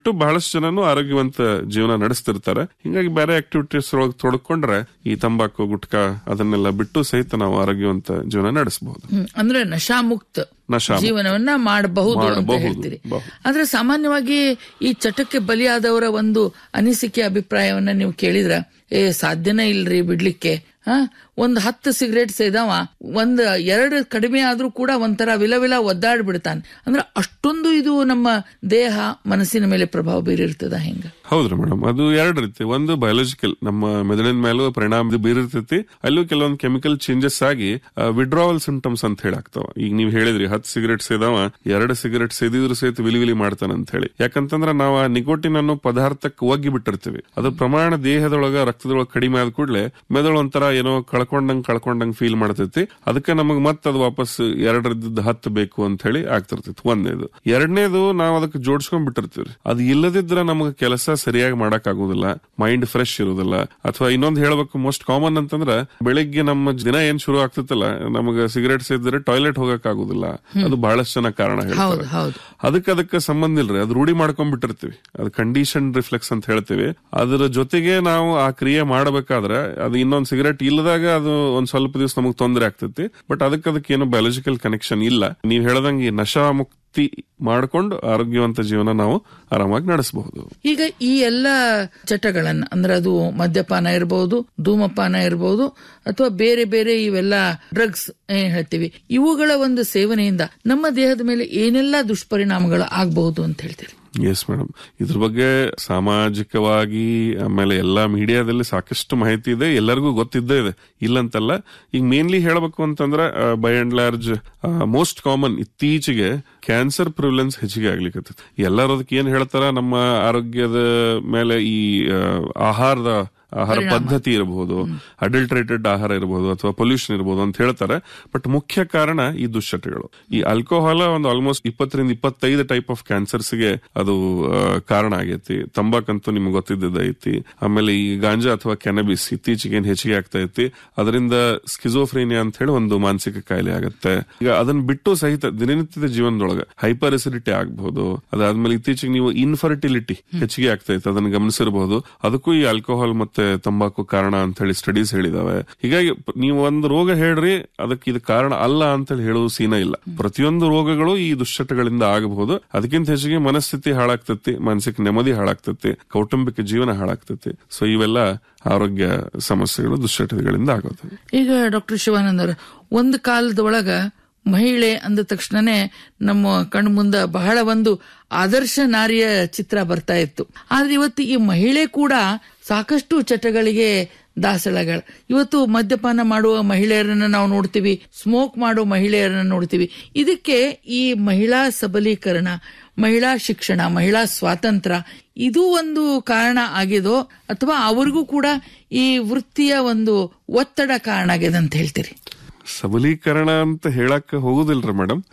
ಒಟ್ಟು ಬಹಳಷ್ಟು ಜನನು ಆರೋಗ್ಯವಂತ ಜೀವನ ನಡೆಸ್ತಿರ್ತಾರೆ ಹಿಂಗಾಗಿ ಬೇರೆ ಆಕ್ಟಿವಿಟೀಸ್ ಒಳಗೆ ತೊಡಕೊಂಡ್ರೆ ಈ ತಂಬಾಕು ಗುಟ್ಕಾ ಅದನ್ನೆಲ್ಲ ಬಿಟ್ಟು ಸಹಿತ ನಾವು ಆರೋಗ್ಯವಂತ ಜೀವನ ನಡೆಸಬಹುದು ಹ್ಮ್. ಅಂದ್ರೆ ನಶಾಮುಕ್ತ ನಶಾ ಜೀವನವನ್ನ ಮಾಡಬಹುದು ಅಂತ ಮಾಡಬಹುದು. ಹೇಳ್ತೀರಿ ಬಹುದು. ಆದ್ರೆ ಸಾಮಾನ್ಯವಾಗಿ ಈ ಚಟಕ್ಕೆ ಬಲಿಯಾದವರ ಒಂದು ಅನಿಸಿಕೆ ಅಭಿಪ್ರಾಯವನ್ನ ನೀವು ಕೇಳಿದ್ರ ಏ ಸಾಧ್ಯನೇ ಇಲ್ರಿ ಬಿಡ್ಲಿಕ್ಕೆ ಹ ಒಂದ್ ಹತ್ತು ಸಿಗರೇಟ್ ಸೇದವ ಒಂದ್ ಎರಡು ಕಡಿಮೆ ಆದ್ರೂ ಕೂಡ ಒಂಥರ ವಿಲ ವಿಲ ಒದ್ದಾಡ್ ಬಿಡ್ತಾನೆ ಅಂದ್ರೆ ಅಷ್ಟೊಂದು ಇದು ನಮ್ಮ ದೇಹ ಮನಸ್ಸಿನ ಮೇಲೆ ಪ್ರಭಾವ ಬೀರಿರ್ತದ ಹೆಂಗ ಹೌದ್ರಿ ಮೇಡಮ್ ಅದು ಎರಡು ರೀತಿ ಒಂದು ಬಯೋಲಜಿಕಲ್ ನಮ್ಮ ಮೆದುಳಿನ ಮೇಲೂ ಪರಿಣಾಮ ಬೀರಿರ್ತೈತಿ ಅಲ್ಲೂ ಕೆಲವೊಂದು ಕೆಮಿಕಲ್ ಚೇಂಜಸ್ ಆಗಿ ವಿಡ್ರಾವಲ್ ಸಿಂಟಮ್ಸ್ ಅಂತ ಹೇಳಿ ಆಗ್ತಾವ ಈಗ ನೀವು ಹೇಳಿದ್ರಿ ಹತ್ತು ಸಿಗರೇಟ್ ಸೇದವ ಎರಡು ಸಿಗರೇಟ್ ಸೇದಿದ್ರು ಸಹಿತ ವಿಲಿ ವಿಲಿ ಮಾಡ್ತಾನ ಅಂತ ಹೇಳಿ ಯಾಕಂತಂದ್ರ ನಾವು ಆ ನಿಕೋಟಿನ್ ಅನ್ನೋ ಪದಾರ್ಥಕ್ಕೆ ಒಗ್ಗಿ ಬಿಟ್ಟಿರ್ತೀವಿ ಅದ್ರ ಪ್ರಮಾಣ ದೇಹದೊಳಗ ರಕ್ತದೊಳಗ ಕಡಿಮೆ ಆದ ಕೂಡಲೇ ಮೆದುಳು ಒಂಥರ ಏನೋ ಕಳ್ಕೊಂಡಂಗ್ ಕಳ್ಕೊಂಡಂಗ್ ಫೀಲ್ ಮಾಡ್ತೈತಿ ಅದಕ್ಕೆ ನಮಗ್ ಮತ್ತೆ ಅದು ವಾಪಸ್ ಎರಡರದ್ದು ಹತ್ತು ಬೇಕು ಅಂತ ಹೇಳಿ ಆಗ್ತಿರ್ತೈತಿ ಒಂದನೇದು ಎರಡನೇದು ನಾವು ಅದಕ್ಕೆ ಜೋಡಿಸ್ಕೊಂಡ್ ಬಿಟ್ಟಿರ್ತೀವಿ ಅದು ಇಲ್ಲದಿದ್ರೆ ನಮಗೆ ಕೆಲಸ ಸರಿಯಾಗಿ ಮಾಡಕ್ ಆಗುದಿಲ್ಲ ಮೈಂಡ್ ಫ್ರೆಶ್ ಇರುದಿಲ್ಲ ಅಥವಾ ಇನ್ನೊಂದು ಹೇಳ್ಬೇಕು ಮೋಸ್ಟ್ ಕಾಮನ್ ಅಂತಂದ್ರ ಬೆಳಿಗ್ಗೆ ನಮ್ಮ ದಿನ ಏನ್ ಶುರು ಆಗ್ತೈತಲ್ಲ ನಮಗ ಸಿಗರೇಟ್ ಸೇದಿದ್ರೆ ಟಾಯ್ಲೆಟ್ ಹೋಗಕ್ ಆಗುದಿಲ್ಲ ಅದು ಬಹಳಷ್ಟು ಜನ ಕಾರಣ ಹೌದು ಹೇಳ್ತಾರೆ ಹೌದು ಅದಕ್ಕೆ ಅದಕ್ಕೆ ಸಂಬಂಧ ಇಲ್ರಿ ಅದು ರೂಢಿ ಮಾಡ್ಕೊಂಡ್ಬಿಟ್ಟಿರ್ತೀವಿ ಅದು ಕಂಡೀಷನ್ ರಿಫ್ಲೆಕ್ಸ್ ಅಂತ ಹೇಳ್ತೀವಿ ಅದರ ಜೊತೆಗೆ ನಾವು ಆ ಕ್ರಿಯೆ ಮಾಡಬೇಕಾದ್ರೆ ಅದು ಇನ್ನೊಂದು ಸಿಗರೇಟ್ ಇಲ್ಲದಾಗ ಅದು ಒಂದ್ ಸ್ವಲ್ಪ ದಿವಸ ನಮಗೆ ತೊಂದರೆ ಆಗ್ತೈತಿ ಬಟ್ ಅದಕ್ಕೆ ಅದಕ್ಕೆ ಏನು ಬಯಾಲಜಿಕಲ್ ಕನೆಕ್ಷನ್ ಇಲ್ಲ ನೀವ್ ಹೇಳ್ದಂಗೆ ಈ ನಶಾ ಮುಕ್ತಿ ಮಾಡ್ಕೊಂಡು ಆರೋಗ್ಯವಂತ ಜೀವನ ನಾವು ಆರಾಮಾಗಿ ನಡೆಸಬಹುದು ಈಗ ಈ ಎಲ್ಲ ಚಟಗಳನ್ನ ಅಂದ್ರೆ ಅದು ಮದ್ಯಪಾನ ಇರಬಹುದು ಧೂಮಪಾನ ಇರಬಹುದು ಅಥವಾ ಬೇರೆ ಬೇರೆ ಇವೆಲ್ಲ ಡ್ರಗ್ಸ್ ಏನ್ ಹೇಳ್ತೀವಿ ಇವುಗಳ ಒಂದು ಸೇವನೆಯಿಂದ ನಮ್ಮ ದೇಹದ ಮೇಲೆ ಏನೆಲ್ಲ ದುಷ್ಪರಿಣಾಮಗಳು ಆಗಬಹುದು ಅಂತ ಹೇಳ್ತೀರಿ ಎಸ್ ಮೇಡಮ್ ಇದ್ರ ಬಗ್ಗೆ ಸಾಮಾಜಿಕವಾಗಿ ಆಮೇಲೆ ಎಲ್ಲಾ ಮೀಡಿಯಾದಲ್ಲಿ ಸಾಕಷ್ಟು ಮಾಹಿತಿ ಇದೆ ಎಲ್ಲರಿಗೂ ಗೊತ್ತಿದ್ದೇ ಇದೆ ಇಲ್ಲಂತಲ್ಲ ಈಗ ಮೇನ್ಲಿ ಹೇಳಬೇಕು ಅಂತಂದ್ರೆ by and large most common ಇತ್ತೀಚೆಗೆ ಕ್ಯಾನ್ಸರ್ ಪ್ರಿವಿಲೆನ್ಸ್ ಹೆಚ್ಚಿಗೆ ಆಗ್ಲಿಕ್ಕೆ ಎಲ್ಲರೂ ಅದಕ್ಕೆ ಏನ್ ಹೇಳ್ತಾರ ನಮ್ಮ ಆರೋಗ್ಯದ ಮೇಲೆ ಈ ಆ, ಆಹಾರದ ಆಹಾರ ಪದ್ಧತಿ ಇರಬಹುದು ಅಡಲ್ಟ್ರೇಟೆಡ್ ಆಹಾರ ಇರಬಹುದು ಅಥವಾ ಪೊಲ್ಯೂಷನ್ ಇರಬಹುದು ಅಂತ ಹೇಳ್ತಾರೆ ಬಟ್ ಮುಖ್ಯ ಕಾರಣ ಈ ದುಶ್ಚಟಗಳು ಈ ಆಲ್ಕೋಹಾಲ್ ಒಂದು ಆಲ್ಮೋಸ್ಟ್ ಇಪ್ಪತ್ತರಿಂದ ಇಪ್ಪತ್ತೈದು ಟೈಪ್ ಆಫ್ ಕ್ಯಾನ್ಸರ್ಸ್ ಗೆ ಅದು ಆ, ಕಾರಣ ಆಗೈತಿ ತಂಬಾಕಂತೂ ನಿಮ್ಗೆ ಗೊತ್ತಿದ್ದೈತಿ ಆಮೇಲೆ ಈ ಗಾಂಜಾ ಅಥವಾ ಕ್ಯಾನಬಿಸ್ ಇತ್ತೀಚೆಗೆ ಏನ್ ಹೆಚ್ಚಿಗೆ ಆಗ್ತಾ ಐತಿ ಅದರಿಂದ ಸ್ಕಿಜೋಫ್ರೇನಿಯಾ ಅಂತ ಹೇಳಿ ಒಂದು ಮಾನಸಿಕ ಕಾಯಿಲೆ ಆಗುತ್ತೆ ಈಗ ಅದನ್ನ ಬಿಟ್ಟು ಸಹಿತ ದಿನನಿತ್ಯದ ಜೀವನದೊಳಗೆ ಹೈಪರ್ ಎಸಿಡಿಟಿ ಆಗಬಹುದು ಅದಾದ್ಮೇಲೆ ಇತ್ತೀಚೆಗೆ ನೀವು ಇನ್ಫರ್ಟಿಲಿಟಿ ಹೆಚ್ಚಿಗೆ ಆಗ್ತಾ ಇತ್ತು ಅದನ್ನ ಗಮನಿಸಿರಬಹುದು ಅದಕ್ಕೂ ಈ ಆಲ್ಕೋಹಾಲ್ ಮತ್ತೆ ತಂಬಾಕು ಕಾರಣ ಅಂತ ಹೇಳಿ ಸ್ಟಡೀಸ್ ಹೇಳಿದಾವೆ ಹೀಗಾಗಿ ಪ- ನೀವು ಒಂದು ರೋಗ ಹೇಳ್ರಿ ಅದಕ್ಕೆ ಇದು ಕಾರಣ ಅಲ್ಲ ಅಂತ ಹೇಳಿ ಹೇಳುವ ಸೀನ ಇಲ್ಲ ಪ್ರತಿಯೊಂದು ರೋಗಗಳು ಈ ದುಶ್ಚಟಗಳಿಂದ ಆಗಬಹುದು ಅದಕ್ಕಿಂತ ಹೆಚ್ಚಿಗೆ ಮನಸ್ಥಿತಿ ಹಾಳಾಗ್ತತಿ ಮಾನಸಿಕ ನೆಮ್ಮದಿ ಹಾಳಾಗ್ತತಿ ಕೌಟುಂಬಿಕ ಜೀವನ ಹಾಳಾಗ್ತತಿ ಸೊ ಇವೆಲ್ಲ ಆರೋಗ್ಯ ಸಮಸ್ಯೆಗಳು ದುಶ್ಚಟಗಳಿಂದ ಆಗೋದು ಈಗ ಡಾಕ್ಟರ್ ಶಿವಾನಂದ್ ಅವ್ರ ಒಂದು ಕಾಲದೊಳಗ ಮಹಿಳೆ ಅಂದ ತಕ್ಷಣನೇ ನಮ್ಮ ಕಣ್ಣು ಮುಂದ ಬಹಳ ಒಂದು ಆದರ್ಶ ನಾರಿಯ ಚಿತ್ರ ಬರ್ತಾ ಇತ್ತು ಆದ್ರೆ ಇವತ್ತು ಈ ಮಹಿಳೆ ಕೂಡ ಸಾಕಷ್ಟು ಚಟಗಳಿಗೆ ದಾಸಳಗಳು ಇವತ್ತು ಮದ್ಯಪಾನ ಮಾಡುವ ಮಹಿಳೆಯರನ್ನ ನಾವು ನೋಡ್ತೀವಿ ಸ್ಮೋಕ್ ಮಾಡೋ ಮಹಿಳೆಯರನ್ನ ನೋಡ್ತೀವಿ ಇದಕ್ಕೆ ಈ ಮಹಿಳಾ ಸಬಲೀಕರಣ ಮಹಿಳಾ ಶಿಕ್ಷಣ ಮಹಿಳಾ ಸ್ವಾತಂತ್ರ್ಯ ಇದು ಒಂದು ಕಾರಣ ಆಗಿದೋ ಅಥವಾ ಅವ್ರಿಗೂ ಕೂಡ ಈ ವೃತ್ತಿಯ ಒಂದು ಒತ್ತಡ ಕಾರಣ ಆಗಿದೆ ಅಂತ ಹೇಳ್ತೀರಿ ಸಬಲೀಕರಣ ಅಂತ ಹೇಳಕ್ ಹೋಗುದಿಲ್ರಿ ಮೇಡಮ್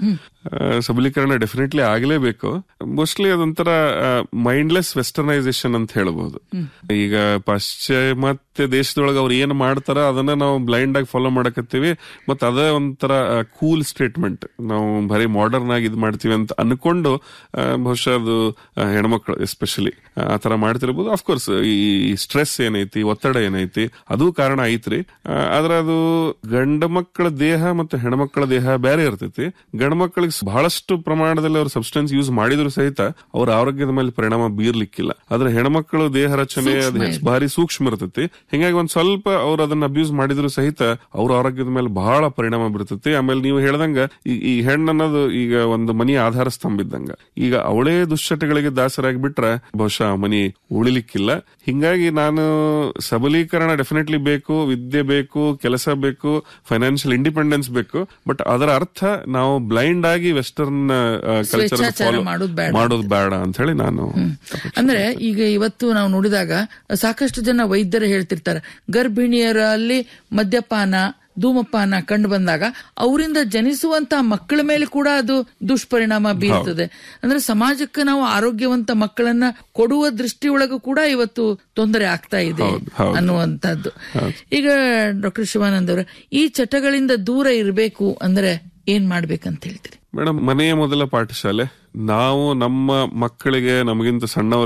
ಸಬಲೀಕರಣ ಡೆಫಿನೆಟ್ಲಿ ಆಗ್ಲೇಬೇಕು ಮೋಸ್ಟ್ಲಿ ಅದೊಂಥರ ಮೈಂಡ್ಲೆಸ್ ವೆಸ್ಟರ್ನೈಸೇಷನ್ ಅಂತ ಹೇಳ್ಬಹುದು ಈಗ ಪಾಶ್ಚಿಮಾತ್ಯ ದೇಶದೊಳಗೆ ಅವ್ರು ಏನ್ ಮಾಡ್ತಾರ ಅದನ್ನ ನಾವು ಬ್ಲೈಂಡ್ ಆಗಿ ಫಾಲೋ ಮಾಡಕತ್ತೀವಿ ಮತ್ತ ಅದೇ ಒಂಥರ ಕೂಲ್ ಸ್ಟೇಟ್ಮೆಂಟ್ ನಾವು ಬರೀ ಮಾಡರ್ನ್ ಆಗಿ ಇದ್ ಮಾಡ್ತೀವಿ ಅಂತ ಅನ್ಕೊಂಡು ಆ, ಬಹುಶಃ ಅದು ಆ, ಹೆಣ್ಮಕ್ಳು ಎಸ್ಪೆಷಲಿ ಆ ತರ ಮಾಡ್ತಿರ್ಬೋದು ಅಫ್ಕೋರ್ಸ್ ಈ ಸ್ಟ್ರೆಸ್ ಏನೈತಿ ಒತ್ತಡ ಏನೈತಿ ಅದು ಕಾರಣ ಐತ್ರಿ ಆ, ಆದ್ರೆ ಅದು ಗಂಡ ಮಕ್ಕಳ ದೇಹ ಮತ್ತು ಹೆಣ್ಮಕ್ಳ ದೇಹ ಬೇರೆ ಇರ್ತೈತಿ ಗಂಡ ಮಕ್ಕಳಿಗೆ ಬಹಳಷ್ಟು ಪ್ರಮಾಣದಲ್ಲಿ ಅವ್ರ ಸಬ್ಸ್ಟೆನ್ಸ್ ಯೂಸ್ ಮಾಡಿದ್ರು ಸಹಿತ ಅವ್ರ ಆರೋಗ್ಯದ ಮೇಲೆ ಪರಿಣಾಮ ಬೀರ್ಲಿಕ್ಕಿಲ್ಲ ಆದ್ರೆ ಹೆಣ್ಮಕ್ಳು ದೇಹ ರಚನೆ ಅದು ಹೆಚ್ಚು ಭಾರಿ ಸೂಕ್ಷ್ಮ ಇರ್ತೈತಿ ಹಿಂಗಾಗಿ ಒಂದ್ ಸ್ವಲ್ಪ ಅವ್ರು ಅದನ್ನ ಅಬ್ಯೂಸ್ ಮಾಡಿದ್ರು ಸಹಿತ ಅವ್ರ ಆರೋಗ್ಯದ ಮೇಲೆ ಬಹಳ ಪರಿಣಾಮ ಬೀರ್ತೈತಿ ಆಮೇಲೆ ನೀವು ಹೇಳ್ದಂಗ ಈ- ಈ ಹೆಣ್ಣು ಅನ್ನೋದು ಈಗ ಒಂದು ಮನಿ ಆಧಾರ ಸ್ತಂಭ ಇದ್ದಂಗ ಈಗ ಅವಳೇ ದುಶ್ಚಟಗಳಿಗೆ ದಾಸರಾಗಿ ಬಿಟ್ರೆ ಬಹುಶಃ ಆ ಮನಿ ಉಳಿಲಿಕ್ಕಿಲ್ಲ ಹಿಂಗಾಗಿ ನಾನು ಸಬಲೀಕರಣ ಡೆಫಿನೆಟ್ಲಿ ಬೇಕು ವಿದ್ಯೆ ಬೇಕು ಕೆಲಸ ಬೇಕು ಫೈನಾನ್ಷಿಯಲ್ ಇಂಡಿಪೆಂಡೆನ್ಸ್ ಬೇಕು ಬಟ್ ಅದರ ಅರ್ಥ ನಾವು ಬ್ಲೈಂಡ್ ಆಗಿ ವೆಸ್ಟರ್ನ್ ಕಲ್ಚರ್ ಸ್ವೇಚ್ಛಾಚಾರ ಮಾಡೋದು ಬೇಡ. ಮಾಡೋದು ಬೇಡ ಅಂತ ಹೇಳಿ ನಾನು ಅಂದ್ರೆ ಈಗ ಇವತ್ತು ನಾವು ನೋಡಿದಾಗ ಸಾಕಷ್ಟು ಜನ ವೈದ್ಯರು ಹೇಳ್ತಿರ್ತಾರೆ ಗರ್ಭಿಣಿಯರಲ್ಲಿ ಮದ್ಯಪಾನ ಧೂಮಪಾನ ಕಂಡು ಬಂದಾಗ ಅವರಿಂದ ಜನಿಸುವಂತ ಮಕ್ಕಳ ಮೇಲೆ ಕೂಡ ಅದು ದುಷ್ಪರಿಣಾಮ ಬೀರ್ತದೆ ಅಂದ್ರೆ ಸಮಾಜಕ್ಕೆ ನಾವು ಆರೋಗ್ಯವಂತ ಮಕ್ಕಳನ್ನ ಕೊಡುವ ದೃಷ್ಟಿಯೊಳಗೂ ಕೂಡ ಇವತ್ತು ತೊಂದರೆ ಆಗ್ತಾ ಇದೆ ಹೌದು, ಹೌದು. ಅನ್ನುವಂಥದ್ದು ಈಗ ಡಾಕ್ಟರ್ ಶಿವಾನಂದ್ ಅವರ ಈ ಚಟಗಳಿಂದ ದೂರ ಇರಬೇಕು ಅಂದ್ರೆ ಏನ್ ಮಾಡ್ಬೇಕಂತ ಹೇಳ್ತೀರಿ ಮೇಡಮ್ ಮನೆಯ ಮೊದಲ ಪಾಠಶಾಲೆ ನಾವು ನಮ್ಮ ಮಕ್ಕಳಿಗೆ ನಮಗಿಂತ ಸಣ್ಣವರಿಗೆ